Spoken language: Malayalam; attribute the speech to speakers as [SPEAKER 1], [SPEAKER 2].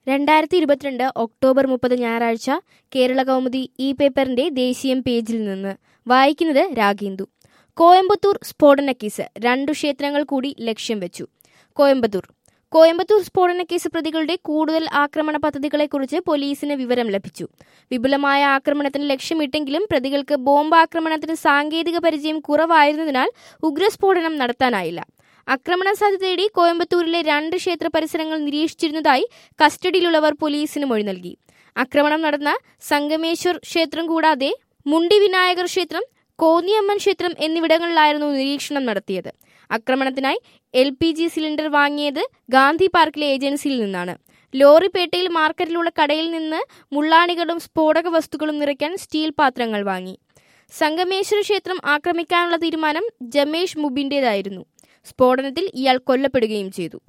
[SPEAKER 1] രണ്ടായിരത്തി ഇരുപത്തിരണ്ട് ഒക്ടോബർ മുപ്പത് ഞായറാഴ്ച കേരള കൗമുദി ഈ പേപ്പറിന്റെ ദേശീയം പേജിൽ നിന്ന് വായിക്കുന്നത് രാഗേന്ദു കോയമ്പത്തൂർ സ്ഫോടന കേസ് രണ്ടു ക്ഷേത്രങ്ങൾ കൂടി ലക്ഷ്യം വെച്ചു കോയമ്പത്തൂർ കോയമ്പത്തൂർ സ്ഫോടന കേസ് പ്രതികളുടെ കൂടുതൽ ആക്രമണ പദ്ധതികളെക്കുറിച്ച് പോലീസിന് വിവരം ലഭിച്ചു വിപുലമായ ആക്രമണത്തിന് ലക്ഷ്യമിട്ടെങ്കിലും പ്രതികൾക്ക് ബോംബാക്രമണത്തിന് സാങ്കേതിക പരിചയം കുറവായിരുന്നതിനാൽ ഉഗ്രസ്ഫോടനം നടത്താനായില്ല ആക്രമണ സാധ്യത തേടി കോയമ്പത്തൂരിലെ രണ്ട് ക്ഷേത്ര പരിസരങ്ങൾ നിരീക്ഷിച്ചിരുന്നതായി കസ്റ്റഡിയിലുള്ളവർ പോലീസിന് മൊഴി നൽകി ആക്രമണം നടന്ന സംഗമേശ്വർ ക്ഷേത്രം കൂടാതെ മുണ്ടി വിനായകർ ക്ഷേത്രം കോന്നിയമ്മൻ ക്ഷേത്രം എന്നിവിടങ്ങളിലായിരുന്നു നിരീക്ഷണം നടത്തിയത് ആക്രമണത്തിനായി എൽ പി ജി സിലിണ്ടർ വാങ്ങിയത് ഗാന്ധി പാർക്കിലെ ഏജൻസിയിൽ നിന്നാണ് ലോറിപ്പേട്ടയിൽ മാർക്കറ്റിലുള്ള കടയിൽ നിന്ന് മുള്ളാണികളും സ്ഫോടക വസ്തുക്കളും നിറയ്ക്കാൻ സ്റ്റീൽ പാത്രങ്ങൾ വാങ്ങി സംഗമേശ്വര ക്ഷേത്രം ആക്രമിക്കാനുള്ള തീരുമാനം ജമേഷ് മുബിന്റേതായിരുന്നു സ്ഫോടനത്തിൽ ഇയാൾ കൊല്ലപ്പെടുകയും ചെയ്തു